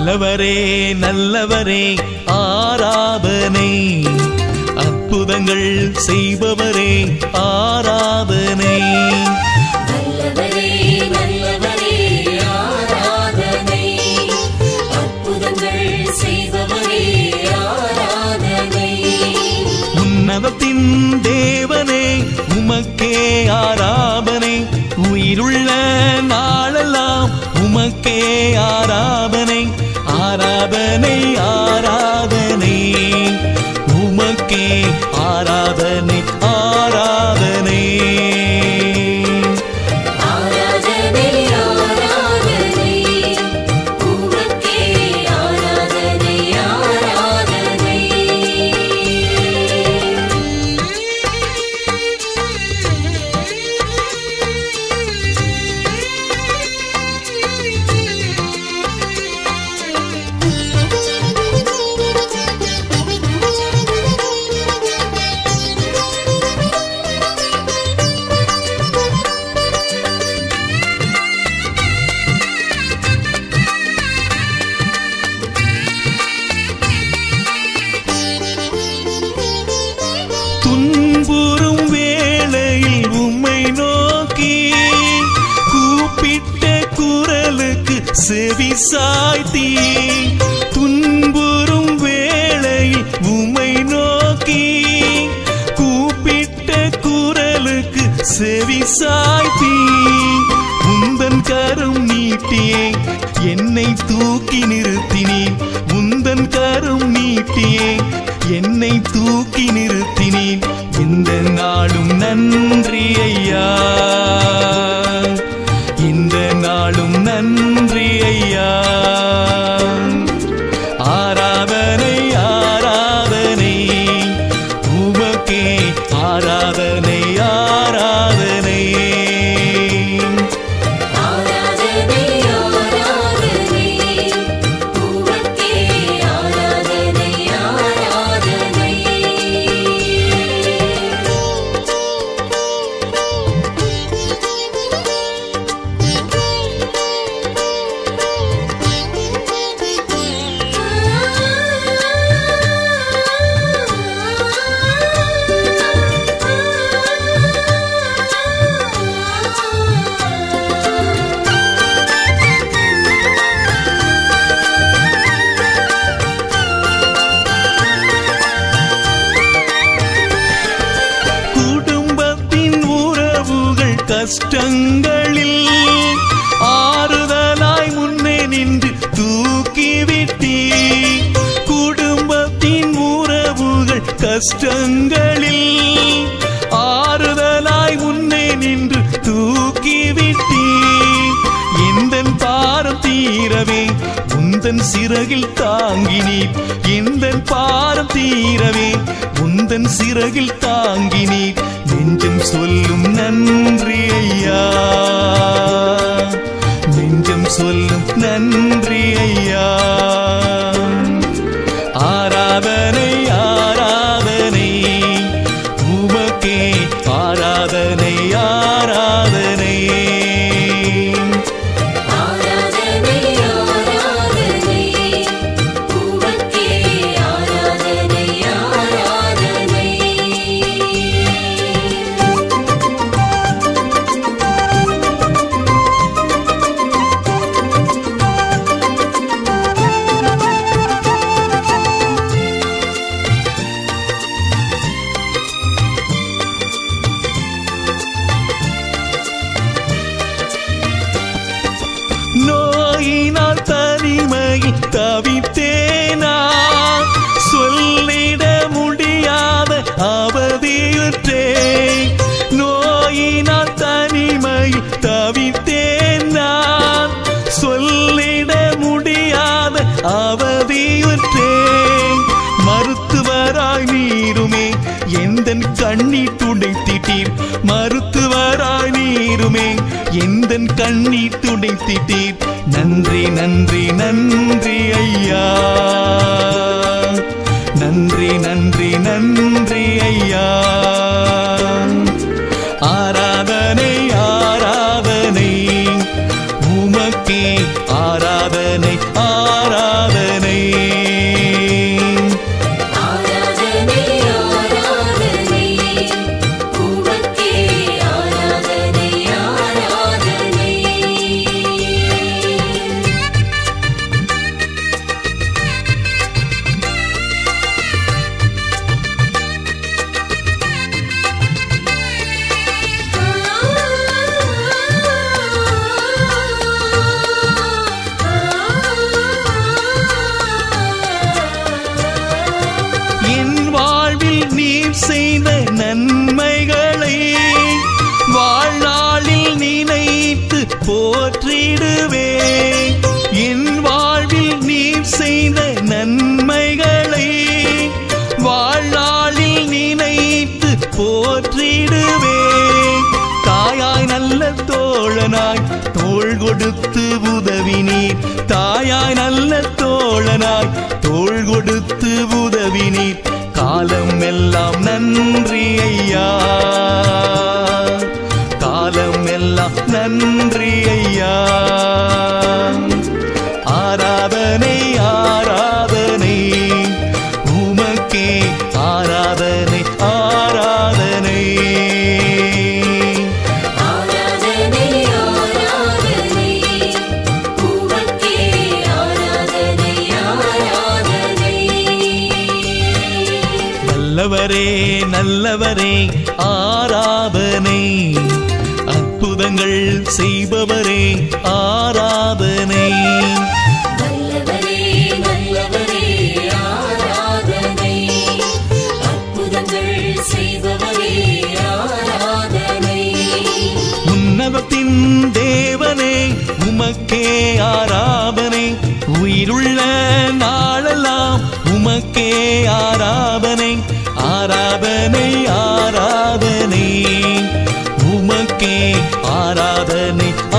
நல்லவரே நல்லவரே ஆராதனை அற்புதங்கள் செய்பவரே ஆராதனை நல்லவரே நல்லவரே ஆராதனை அற்புதங்கள் செய்பவரே ஆராதனை உன்னதத்தின் தேவனே உமக்கே ஆராதனை உயிருள்ள நாளெல்லாம் உமக்கே ஆராதனை ஆராதனை ஆராதனை உமக்கே ஆராதனை ஆராதனை ஆராதனை ஆராதனை உமக்கே ஆராதனை ஆராதனை துன்புறும் வேளையில் உம்மை நோக்கி கூப்பிட்ட குரலுக்கு செவி சாய்த்தி துன்புறும் வேளையில் உம்மை நோக்கி கூப்பிட்ட குரலுக்கு செவி சாய்த்தி உந்தன் கரம் நீட்டியே என்னை தூக்கி நிறுத்தினேன் உந்தன் கரம் நீட்டியே என்னை தூக்கி நிறுத்தினேன் இந்த நாளும் நன்றி ஐயா இந்த நாளும் நன்றி ஐயா ஆராதனை ஆராதனை உமக்கே ஆராதனை ஆராதனை ஆராதனை ஆராதனை உமக்கே ஆராதனை ஆராதனை குடும்பத்தின் உறவுகள் கஷ்டங்களில் ஆறுதலாய் முன்னே நின்று தூக்கிவிட்டீ குடும்பத்தின் உறவுகள் கஷ்டங்களில் ஆறுதலாய் முன்னே நின்று தூக்கிவிட்டீ எந்தன் பாரம் தீரவே உந்தன் சிறகில் தாங்கினீர் எந்தன் பாரம் தீரவே உந்தன் சிறகில் தாங்கினீர் நெஞ்சம் சொல்லும் நன்றி ஐயா நெஞ்சம் சொல்லும் நன்றி ஐயா ஆராதனை ஆராதனை உமக்கே ஆராதனை ஆராதனை ஆராதனை ஆராதனை உமக்கே ஆராதனை ஆராதனை நோயினால் தனிமையில் தவித்தேனா சொல்லிட முடியாத அவதியுற்றே நோயினால் தனிமையில் தவித்தேன் நான் சொல்லிட முடியாத அவதியுற்றேன் மருத்துவராய் நீருமே எந்தன் கண்ணீர் துடைத்திட்டீர் மருத்துவராய் நீருமே எந்தன் கண்ணீர் துடைத்திட்டீர் நன்றி நன்றி நன்றி ஐயா நன்றி நன்றி நன்றி ஐயா ஆராதனை ஆராதனை உமக்கே ஆராதனை ஆராதனை தோழனாய் தோள் கொடுத்து உதவினீர் தாயாய் நல்ல தோழனாய் தோள் கொடுத்து உதவினீர் காலம் எல்லாம் நன்றி ஐயா காலம் எல்லாம் நன்றி ஐயா ஆராதனை ஆராதனை உமக்கே ஆராதனை ஆராதனை ஆராதனை ஆராதனை உமக்கே ஆராதனை ஆராதனை நல்லவரே நல்லவரே ஆராதனை அற்புதங்கள் செய்பவரே ஆராதனை நல்லவரே நல்லவரே ஆராதனை அற்புதங்கள் செய்பவரே ஆராதனை உன்னதத்தின் தேவனே உமக்கே ஆராதனை உயிருள்ள நாளெல்லாம் உமக்கே ஆராதனை ஆராதனை ஆராதனை உமக்கே ஆராதனை